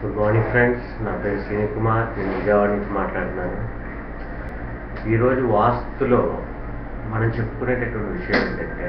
Good morning friends నా పేరు శ్రీని కుమార్ నేను విజయవాడ నుంచి మాట్లాడుతున్నాను ఈరోజు వాస్తులో మనం చెప్పుకునేటటువంటి విషయం ఏంటంటే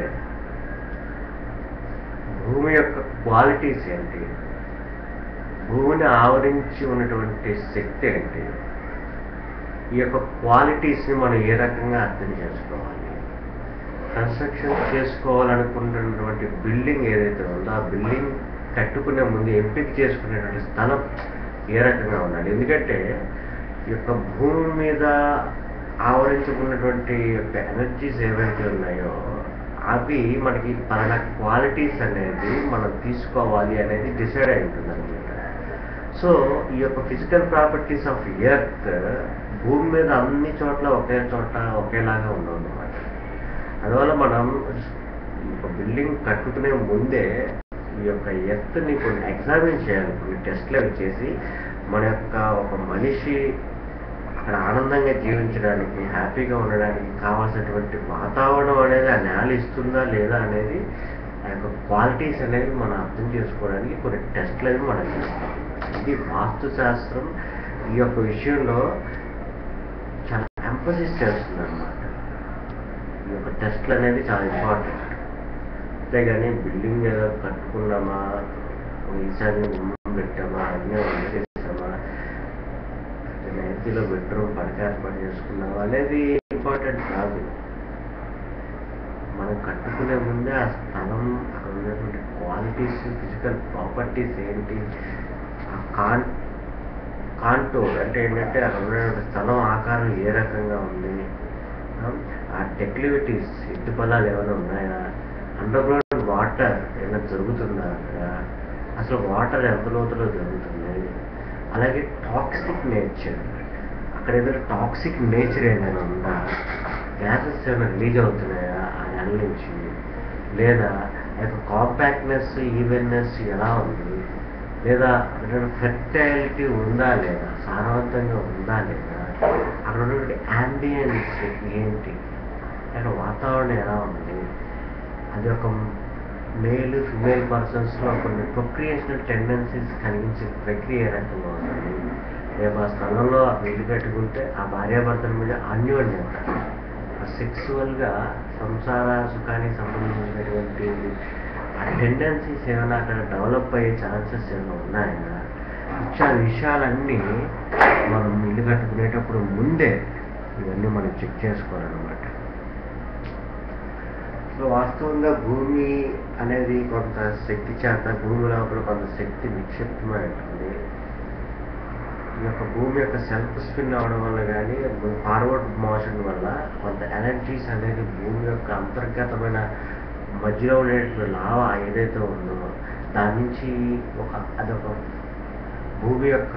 భూమి యొక్క క్వాలిటీస్ ఏంటి భూమిని ఆవరించి ఉన్నటువంటి శక్తి ఏంటి ఈ యొక్క క్వాలిటీస్ని మనం ఏ రకంగా అర్థం చేసుకోవాలి కన్స్ట్రక్షన్ చేసుకోవాలనుకుంటున్నటువంటి బిల్డింగ్ ఏదైతే ఉందో ఆ బిల్డింగ్ కట్టుకునే ముందు ఎంపిక చేసుకునేటువంటి స్థలం ఏ రకంగా ఉండాలి ఎందుకంటే ఈ యొక్క భూమి మీద ఆవరించుకున్నటువంటి యొక్క ఎనర్జీస్ ఏవైతే ఉన్నాయో అవి మనకి పలానా క్వాలిటీస్ అనేది మనం తీసుకోవాలి అనేది డిసైడ్ అయి ఉంటుంది అనమాట సో ఈ యొక్క ఫిజికల్ ప్రాపర్టీస్ ఆఫ్ ఎర్త్ భూమి మీద అన్ని చోట్ల ఒకే చోట ఒకేలాగా ఉండవు అనమాట అందువల్ల మనం ఒక బిల్డింగ్ కట్టుకునే ముందే ఈ యొక్క ఎర్త్ని కొన్ని ఎగ్జామిన్ చేయాలి కొన్ని టెస్ట్లు అవి చేసి మన యొక్క ఒక మనిషి అక్కడ ఆనందంగా జీవించడానికి హ్యాపీగా ఉండడానికి కావాల్సినటువంటి వాతావరణం అనేది ఆ నేల ఇస్తుందా లేదా అనేది ఆ యొక్క క్వాలిటీస్ అనేవి మనం అర్థం చేసుకోవడానికి కొన్ని టెస్ట్లు అనేవి మనం చేస్తాం ఇది వాస్తు శాస్త్రం ఈ యొక్క విషయంలో చాలా ఎంపసిస్ చేస్తుంది అనమాట ఈ యొక్క టెస్ట్లు అనేది చాలా ఇంపార్టెంట్ అంతేగాని బిల్డింగ్ ఏదో కట్టుకున్నామా ఈశాన్య గుమ్మం పెట్టామా అన్నీ చేసామా నైతిలో బెడ్రూమ్ పడక ఏర్పాటు చేసుకున్నామా అనేది ఇంపార్టెంట్ కాదు మనం కట్టుకునే ముందే ఆ స్థలం అక్కడ ఉన్నటువంటి క్వాలిటీస్ ఫిజికల్ ప్రాపర్టీస్ ఏంటి ఆ కాన్ కాంటోర్ అంటే ఏంటంటే అక్కడ ఉన్నటువంటి స్థలం ఆకారం ఏ రకంగా ఉంది ఆ డెక్లివిటీస్ ఎత్తు పొలాలు ఏమైనా ఉన్నాయా అండర్ గ్రౌండ్ వాటర్ ఏమైనా జరుగుతుందా అక్కడ అసలు వాటర్ ఎంత లోతులో జరుగుతుంది అలాగే టాక్సిక్ నేచర్ అక్కడ ఏదైనా టాక్సిక్ నేచర్ ఏమైనా ఉందా గ్యాసెస్ ఏమైనా రిలీజ్ అవుతున్నాయా ఆ నెల నుంచి లేదా ఆ యొక్క కాంపాక్ట్నెస్ ఈవెన్నెస్ ఎలా ఉంది లేదా అక్కడ ఫెర్టైలిటీ ఉందా లేదా సారవంతంగా ఉందా లేదా అక్కడ ఉన్నటువంటి యాంబియన్స్ ఏంటి అక్కడ వాతావరణం ఎలా ఉంది అది ఒక మేల్ ఫిమేల్ పర్సన్స్లో కొన్ని ప్రొక్రియేషనల్ టెండెన్సీస్ కలిగించే ప్రక్రియ ఏ రకంగా ఉంటుంది రేపు ఆ స్థలంలో ఇల్లు కట్టుకుంటే ఆ భార్యాభర్తల మీద అన్యోన్యత సెక్సువల్గా సంసార సుఖానికి సంబంధించినటువంటి ఆ టెండెన్సీస్ ఏమైనా అక్కడ డెవలప్ అయ్యే ఛాన్సెస్ ఏమైనా ఉన్నాయా ఇచ్చా విషయాలన్నీ మనం ఇల్లు కట్టుకునేటప్పుడు ముందే ఇవన్నీ మనం చెక్ చేసుకోవాలన్నమాట సో వాస్తవంగా భూమి అనేది కొంత శక్తి చేత భూమి లోపల కొంత శక్తి నిక్షిప్తమై ఉంటుంది ఈ యొక్క భూమి యొక్క సెల్ఫ్ స్పిన్ అవడం వల్ల కానీ ఫార్వర్డ్ మోషన్ వల్ల కొంత ఎనర్జీస్ అనేది భూమి యొక్క అంతర్గతమైన మధ్యలో ఉండేటువంటి లావ ఏదైతే ఉందో దాని నుంచి ఒక అదొక భూమి యొక్క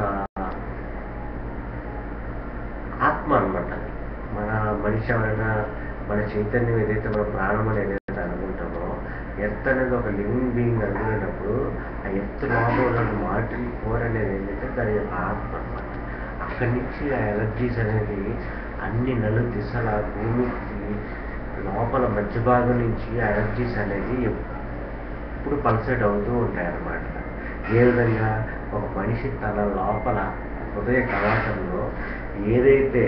ఆత్మ అనమాట మన మనిషి ఎవరైనా మన చైతన్యం ఏదైతే మన ప్రాణం అని ఏదైతే అనుకుంటామో ఎర్త్ అనేది ఒక లివింగ్ బీయింగ్ అనుకునేటప్పుడు ఆ ఎర్త్ లోపల ఉన్న మార్టిన్ కోర్ అనేది ఏంటంటే దాని యొక్క ఆత్మ అనమాట అక్కడి నుంచి ఆ ఎనర్జీస్ అనేది అన్ని నలు దిశల భూమికి లోపల మధ్య భాగం నుంచి ఆ ఎనర్జీస్ అనేది ఎప్పుడు పల్సేట్ అవుతూ ఉంటాయి అన్నమాట ఏ విధంగా ఒక మనిషి తన లోపల హృదయ కవాటంలో ఏదైతే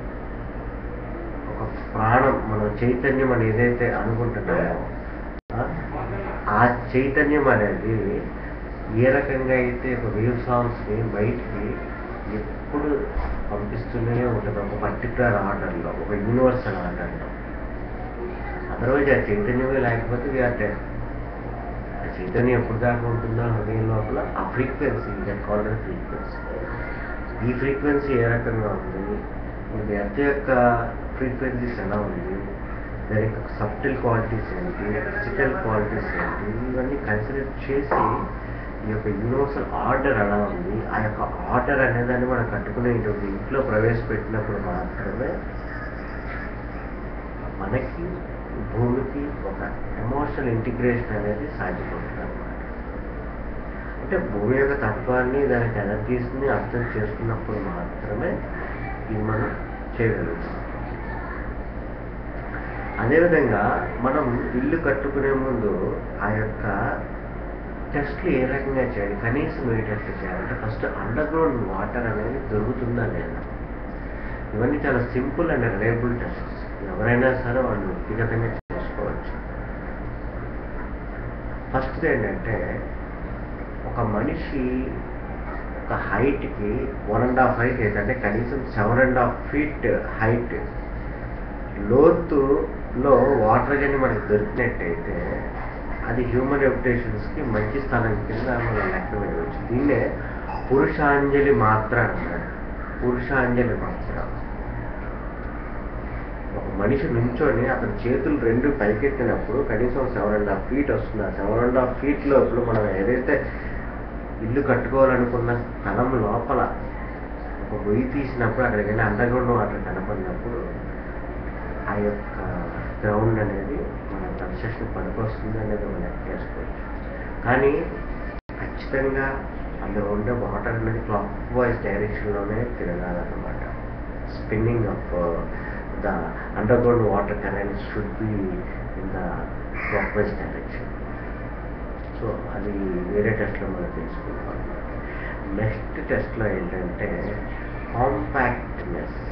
ఒక ప్రాణం మన చైతన్యం అని ఏదైతే అనుకుంటున్నామో ఆ చైతన్యం అనేది ఏ రకంగా అయితే ఒక వేవ్ సాంగ్స్ని బయటికి ఎప్పుడు పంపిస్తూనే ఉంటుంది ఒక పర్టికులర్ ఆర్డర్లో ఒక యూనివర్సల్ ఆర్డర్లో అదర్వైజ్ ఆ చైతన్యమే లేకపోతే వీఆర్ డెడ్ ఆ చైతన్యం ఎప్పుడు దాకా ఉంటుందో హృదయం లోపల ఆ ఫ్రీక్వెన్సీ కాల్డ్ ఫ్రీక్వెన్సీ ఈ ఫ్రీక్వెన్సీ ఏ రకంగా ఉంది ఇది ఎర్త్ యొక్క ఫ్రీక్వెన్సీస్ ఎలా ఉంది దాని యొక్క సబ్టిల్ క్వాలిటీస్ ఏంటి ఫిజికల్ క్వాలిటీస్ ఏంటి ఇవన్నీ కన్సిడర్ చేసి ఈ యొక్క యూనివర్సల్ ఆర్డర్ ఎలా ఉంది ఆ యొక్క ఆర్డర్ అనేదాన్ని మనం కట్టుకునేటువంటి ఇంట్లో ప్రవేశపెట్టినప్పుడు మాత్రమే మనకి భూమికి ఒక ఎమోషనల్ ఇంటిగ్రేషన్ అనేది సాధ్యపడుతుంది అనమాట అంటే భూమి యొక్క తత్వాన్ని దానికి ఎనర్జీస్ని అర్థం చేసుకున్నప్పుడు మాత్రమే ఇది మనం చేయగలుగుతాం అదేవిధంగా మనం ఇల్లు కట్టుకునే ముందు ఆ యొక్క టెస్ట్లు ఏ రకంగా చేయాలి కనీసం ఏ టెస్ట్ చేయాలంటే ఫస్ట్ అండర్ గ్రౌండ్ వాటర్ అనేది దొరుకుతుందా లేదా ఇవన్నీ చాలా సింపుల్ అండ్ రిలయబుల్ టెస్ట్స్ ఎవరైనా సరే వాళ్ళు వ్యక్తిగతంగా చేసుకోవచ్చు ఫస్ట్ ఏంటంటే ఒక మనిషి ఒక హైట్కి వన్ అండ్ హాఫ్ హైట్ ఏంటంటే కనీసం seven and half feet height లోతులో వాటర్ కానీ మనకి దొరికినట్టయితే అది హ్యూమన్ రెప్యుటేషన్స్కి మంచి స్థలం కింద మనం లెక్క వేయవచ్చు దీన్నే పురుషాంజలి మాత్ర అన్నాడు పురుషాంజలి మాత్ర ఒక మనిషి నుంచొని అతని చేతులు రెండు పైకెత్తినప్పుడు కనీసం సెవెన్ అండ్ హాఫ్ ఫీట్ వస్తుంది ఆ సెవెన్ అండ్ హాఫ్ ఫీట్ లోపల మనం ఏదైతే ఇల్లు కట్టుకోవాలనుకున్న స్థలం లోపల ఒక గొయ్యి తీసినప్పుడు అక్కడికి వెళ్ళి అండర్ గ్రౌండ్ వాటర్ కనపడినప్పుడు ఆ యొక్క గ్రౌండ్ అనేది మన కన్స్ట్రక్షన్ పనికొస్తుంది అనేది మనం లెక్క చేసుకోవచ్చు కానీ ఖచ్చితంగా అందులో ఉండే వాటర్ అనేది క్లాక్ వైజ్ డైరెక్షన్లోనే తిరగాలన్నమాట spinning of the underground water current should be in the clockwise direction so అది వేరే టెస్ట్లో మనం తెలుసుకుంటాం నెక్స్ట్ టెస్ట్లో ఏంటంటే కాంపాక్ట్నెస్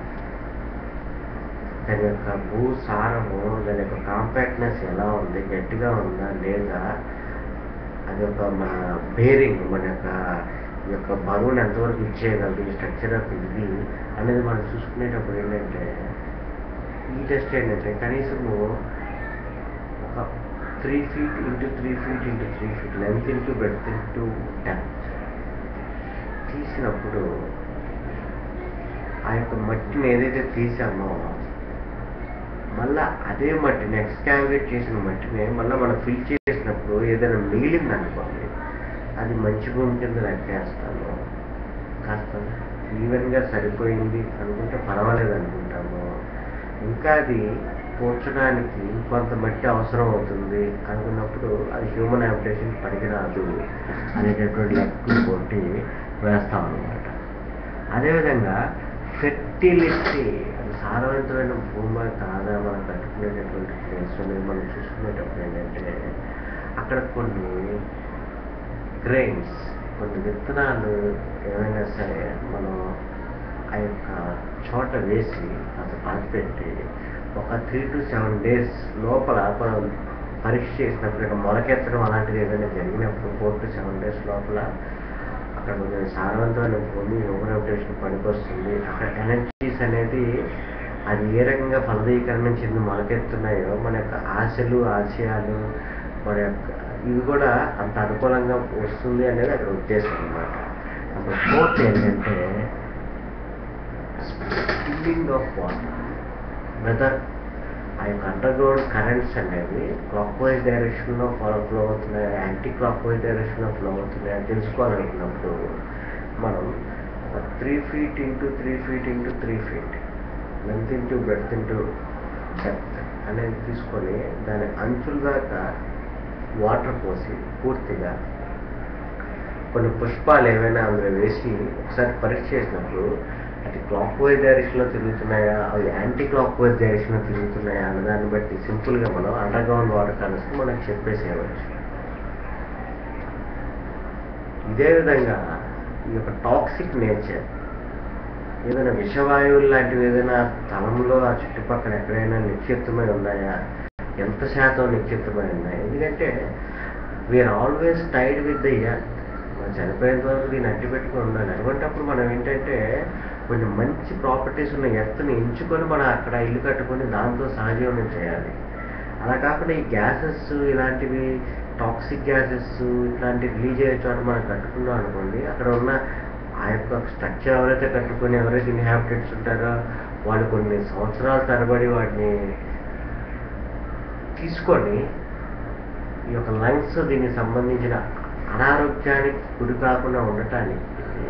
దాని యొక్క భూసారము దాని యొక్క కాంపాక్ట్నెస్ ఎలా ఉంది గట్టిగా ఉందా లేదా అది ఒక మన బేరింగ్ మన యొక్క ఈ యొక్క బరువుని ఎంతవరకు ఇచ్చేయగలదు ఈ స్ట్రక్చర్ ఆఫ్ ఇది అనేది మనం చూసుకునేటప్పుడు ఏంటంటే ఈ టెస్ట్ ఏంటంటే కనీసము ఒక three feet into three feet into three feet length into breadth into depth తీసినప్పుడు ఆ యొక్క మట్టిని ఏదైతే తీసామో మళ్ళా అదే మట్టిని ఎక్స్కావిగేట్ చేసిన మట్టిని మళ్ళీ మనం ఫిల్ చేసినప్పుడు ఏదైనా మిగిలింది అనుకోండి అది మంచి భూమి కింద లెక్కేస్తాము కాస్త ఈవెన్గా సరిపోయింది అనుకుంటే పర్వాలేదు అనుకుంటాము ఇంకా అది పూడ్చడానికి కొంత మట్టి అవసరం అవుతుంది అనుకున్నప్పుడు అది హ్యూమన్ హ్యాబిటేషన్ పనికిరాదు అనేటటువంటి లెక్కలు కొట్టి వేస్తాం అనమాట అదేవిధంగా ఫెర్టిలిటీ అది సారవంతమైన భూమి కాదా మనం కట్టుకునేటటువంటి ప్లేస్ అనేది మనం చూసుకునేటప్పుడు ఏంటంటే అక్కడ కొన్ని గ్రెయిన్స్ కొన్ని విత్తనాలు ఏమైనా సరే మనం ఆ యొక్క చోట వేసి అంత పాతిపెట్టి ఒక త్రీ టు సెవెన్ డేస్ లోపల మనం పరీక్ష చేసినప్పుడు ఇక మొలకెత్తడం అలాంటిది ఏదైనా జరిగినప్పుడు ఫోర్ టు సెవెన్ డేస్ లోపల అక్కడ కొంచెం సారవంతమైన భూమి ఓవర్ పనికొస్తుంది అక్కడ ఎనర్జీస్ అనేది అది ఏ రకంగా ఫలదీకరణ చెంది మొలకెత్తున్నాయో మన యొక్క ఆశలు ఆశయాలు మన యొక్క ఇవి కూడా అంత అనుకూలంగా వస్తుంది అనేది అక్కడ ఉద్దేశం అనమాట అప్పుడు ఫోర్త్ ఏంటంటే స్పిల్లింగ్ ఆఫ్ వాటర్ వెదర్ ఆ యొక్క అండర్ గ్రౌండ్ కరెంట్స్ అనేవి క్లాక్ వైజ్ డైరెక్షన్లో ఫాలో ఫ్లో అవుతున్నాయి యాంటీ క్లాక్ వైజ్ డైరెక్షన్లో ఫ్లో అవుతున్నాయి అని తెలుసుకోవాలనుకున్నప్పుడు మనం ఒక three feet into three feet into three feet length into breadth into depth అనేది తీసుకొని దాని అంచుల దాకా వాటర్ పోసి పూర్తిగా కొన్ని పుష్పాలు ఏమైనా అందులో వేసి ఒకసారి పరీక్ష చేసినప్పుడు అది క్లాక్ వైజ్ డైరెక్షన్లో తిరుగుతున్నాయా అవి యాంటీ క్లాక్ వైజ్ డైరెక్షన్లో తిరుగుతున్నాయా అన్న దాన్ని బట్టి సింపుల్గా మనం అండర్ గ్రౌండ్ వాటర్ కనెక్ట్ మనకు చెప్పేసేయవచ్చు ఇదే విధంగా ఈ యొక్క టాక్సిక్ నేచర్ ఏదైనా విషవాయువులు లాంటివి ఏదైనా స్థలంలో ఆ చుట్టుపక్కల ఎక్కడైనా నిక్షిప్తమై ఉన్నాయా ఎంత శాతం నిక్షిప్తమై ఉన్నాయి ఎందుకంటే we're always tied with the year మనం చనిపోయేంత వరకు దీన్ని అడ్డు పెట్టుకుని ఉండాలి అటువంటిప్పుడు మనం ఏంటంటే కొంచెం మంచి ప్రాపర్టీస్ ఉన్న ఎత్తుని ఎంచుకొని మనం అక్కడ ఇల్లు కట్టుకొని దాంతో సహజీవనం చేయాలి అలా కాకుండా ఈ గ్యాసెస్ ఇలాంటివి టాక్సిక్ గ్యాసెస్ ఇట్లాంటివి రిలీజ్ అయ్యే చోట మనం కట్టుకున్నాం అనుకోండి అక్కడ ఉన్న ఆ యొక్క స్ట్రక్చర్ ఎవరైతే కట్టుకొని ఎవరైతే ఇన్హాబిటెంట్స్ ఉంటారో వాళ్ళు కొన్ని సంవత్సరాల తరబడి వాటిని తీసుకొని ఈ యొక్క లంగ్స్ దీనికి సంబంధించిన అనారోగ్యానికి గురి కాకుండా ఉండటానికి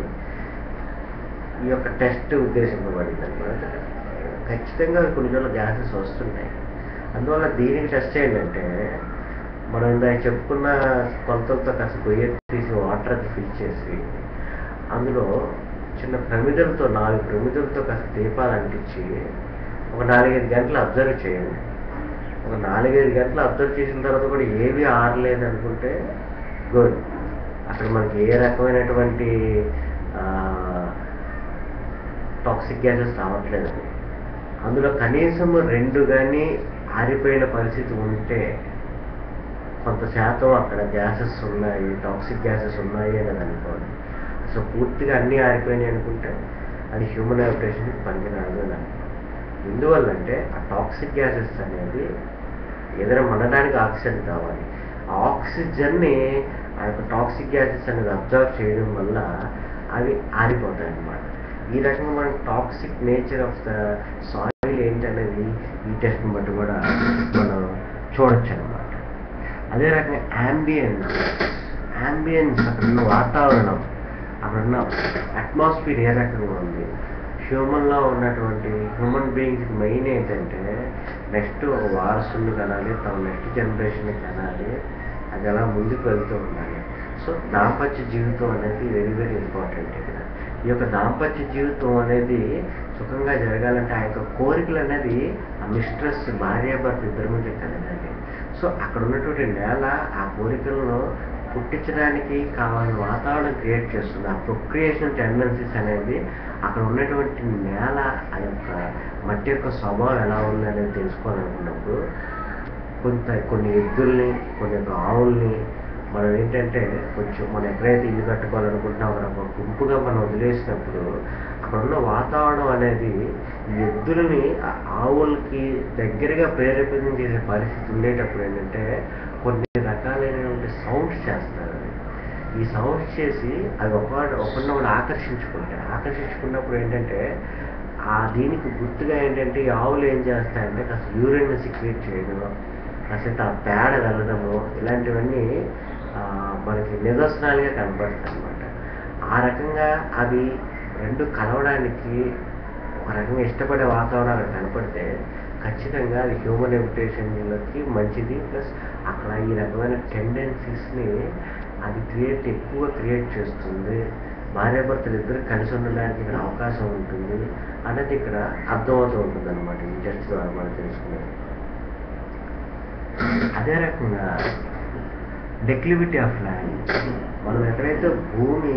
ఈ యొక్క టెస్ట్ ఉద్దేశింపబడింది అనమాట ఖచ్చితంగా కొన్ని చోట్ల గ్యాసెస్ వస్తుంటాయి అందువల్ల దీనికి టెస్ట్ ఏంటంటే మనం ఇందాక చెప్పుకున్న కొలతలతో కాస్త గొయ్య తీసి వాటర్ అది ఫిల్ చేసి అందులో చిన్న ప్రమిదలతో నాలుగు ప్రమిదలతో కాస్త దీపాలు అంటించి ఒక నాలుగైదు గంటలు అబ్జర్వ్ చేయండి ఒక నాలుగైదు గంటలు అబ్జర్వ్ చేసిన తర్వాత కూడా ఏవి ఆరలేదు అనుకుంటే గుడ్ అక్కడ మనకి ఏ రకమైనటువంటి టాక్సిక్ గ్యాసెస్ రావట్లేదు అందులో కనీసం రెండు కానీ ఆరిపోయిన పరిస్థితి ఉంటే కొంత శాతం అక్కడ గ్యాసెస్ ఉన్నాయి టాక్సిక్ గ్యాసెస్ ఉన్నాయి అనేది అనుకోండి అసలు పూర్తిగా అన్నీ ఆరిపోయినాయి అనుకుంటే అది హ్యూమన్ హ్యాబిటేషన్కి పనికిరాదు అని అర్థం. ఎందువల్లంటే ఆ టాక్సిక్ గ్యాసెస్ అనేది ఏదైనా మనడానికి ఆక్సిజన్ కావాలి ఆ ఆక్సిజన్ని ఆ యొక్క టాక్సిక్ గ్యాసెస్ అనేది అబ్జర్వ్ చేయడం వల్ల అవి ఆరిపోతాయి అన్నమాట ఈ రకంగా మనం toxic nature of the soil ఏంటనేది ఈ టెస్ట్ని బట్టి కూడా మనం చూడొచ్చు అనమాట అదే రకంగా యాంబియన్స్ యాంబియన్స్ అక్కడ ఉన్న వాతావరణం అక్కడ ఉన్న అట్మాస్ఫియర్ ఏ రకంగా ఉంది హ్యూమన్లో ఉన్నటువంటి హ్యూమన్ బీయింగ్స్కి మెయిన్ ఏంటంటే నెక్స్ట్ ఒక వారసుని కనాలి తమ నెక్స్ట్ జనరేషన్ కనాలి అది అలా ముందుకు వెళ్తూ ఉండాలి సో దాంపత్య జీవితం అనేది వెరీ వెరీ ఇంపార్టెంట్ ఇక్కడ ఈ యొక్క దాంపత్య జీవితం అనేది సుఖంగా జరగాలంటే ఆ యొక్క కోరికలు అనేది ఆ మిస్ట్రెస్ భార్యాభర్త ఇద్దరి మధ్య కలగాలి సో అక్కడ ఉన్నటువంటి నేల ఆ కోరికలను పుట్టించడానికి కావాలని వాతావరణం క్రియేట్ చేస్తుంది ఆ ప్రొక్రియేషన్ టెండెన్సీస్ అనేది అక్కడ ఉన్నటువంటి నేల ఆ యొక్క మట్టి యొక్క స్వభావం ఎలా ఉంది అనేది తెలుసుకోవాలనుకున్నప్పుడు కొంత కొన్ని ఎద్దుల్ని కొన్ని యొక్క ఆవుల్ని మనం ఏంటంటే కొంచెం మనం ఎక్కడైతే ఇల్లు కట్టుకోవాలనుకుంటున్నామో అక్కడ ఒక గుంపుగా మనం వదిలేసినప్పుడు అక్కడ ఉన్న వాతావరణం అనేది ఈ ఎద్దులని ఆ ఆవులకి దగ్గరగా ప్రేరేపితం చేసే పరిస్థితి ఉండేటప్పుడు ఏంటంటే కొన్ని రకాలైనటువంటి సౌండ్స్ చేస్తారు అవి. ఈ సౌండ్స్ చేసి అవి ఒక ఒకరినొకటి ఆకర్షించుకుంటాయి ఆకర్షించుకున్నప్పుడు ఏంటంటే ఆ దీనికి గుర్తుగా ఏంటంటే ఈ ఆవులు ఏం చేస్తాయంటే కాస్త యూరిన్ సిక్రియేట్ చేయడం కాసేపు ఆ పేడ వెళ్ళడము ఇలాంటివన్నీ ఆ, మనకి నిదర్శనాలుగా కనబడతాయి అనమాట ఆ రకంగా అవి రెండు కలవడానికి ఒక రకంగా ఇష్టపడే వాతావరణం అక్కడ కనపడితే ఖచ్చితంగా అది హ్యూమన్ ఎడ్యుకేషన్లకి మంచిది ప్లస్ అక్కడ ఈ రకమైన టెండెన్సీస్ని అది క్రియేట్ ఎక్కువ క్రియేట్ చేస్తుంది భార్యాభర్తలు ఇద్దరు కలిసి ఉండడానికి ఇక్కడ అవకాశం ఉంటుంది అనేది ఇక్కడ అర్థమవుతూ ఉంటుంది అనమాట ఈ టెస్ట్ ద్వారా మనం తెలుసుకునేది అదే రకంగా డెక్లివిటీ ఆఫ్ ల్యాండ్ మనం ఎక్కడైతే భూమి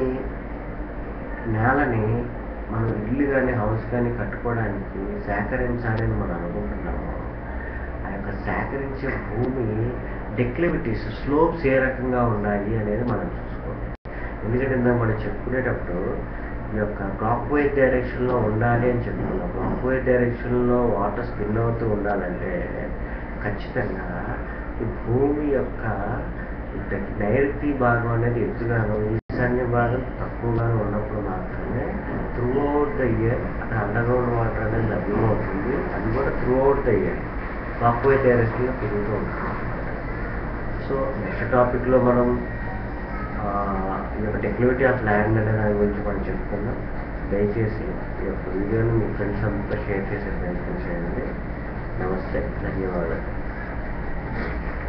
నేలని మనం ఇల్లు కానీ హౌస్ కానీ కట్టుకోవడానికి సేకరించాలని మనం అనుకుంటున్నాము ఆ యొక్క సేకరించే భూమి డెక్లివిటీస్ స్లోప్స్ ఏ రకంగా ఉన్నాయి అనేది మనం చూసుకోవాలి ఎందుకంటే ఇందాక మనం చెప్పుకునేటప్పుడు ఈ యొక్క క్లాక్ వైజ్ డైరెక్షన్లో ఉండాలి అని చెప్పుకున్నాం క్లాక్ వైజ్ డైరెక్షన్లో వాటర్ స్పిన్ అవుతూ ఉండాలంటే ఖచ్చితంగా ఈ భూమి యొక్క ద- నైరుతి భాగం అనేది ఎత్తుగాను ఈశాన్య భాగం తక్కువగాను ఉన్నప్పుడు మాత్రమే త్రూ అవుట్ ద ఇయర్ అక్కడ అండర్గ్రౌండ్ వాటర్ అనేది లభ్యమవుతుంది అది కూడా throughout the year clock wise డైరెక్షన్లో పెరుగుతూ ఉంటుంది సో నెక్స్ట్ టాపిక్లో మనం ఆ, ఈ యొక్క టెక్నివిటీ ఆఫ్ ల్యాండ్ అనే దాని గురించి మనం చెప్పుకుందాం దయచేసి ఈ యొక్క వీడియోని మీ ఫ్రెండ్స్ అంతా షేర్ చేసే ప్రయత్నం చేయండి నమస్తే ధన్యవాదాలు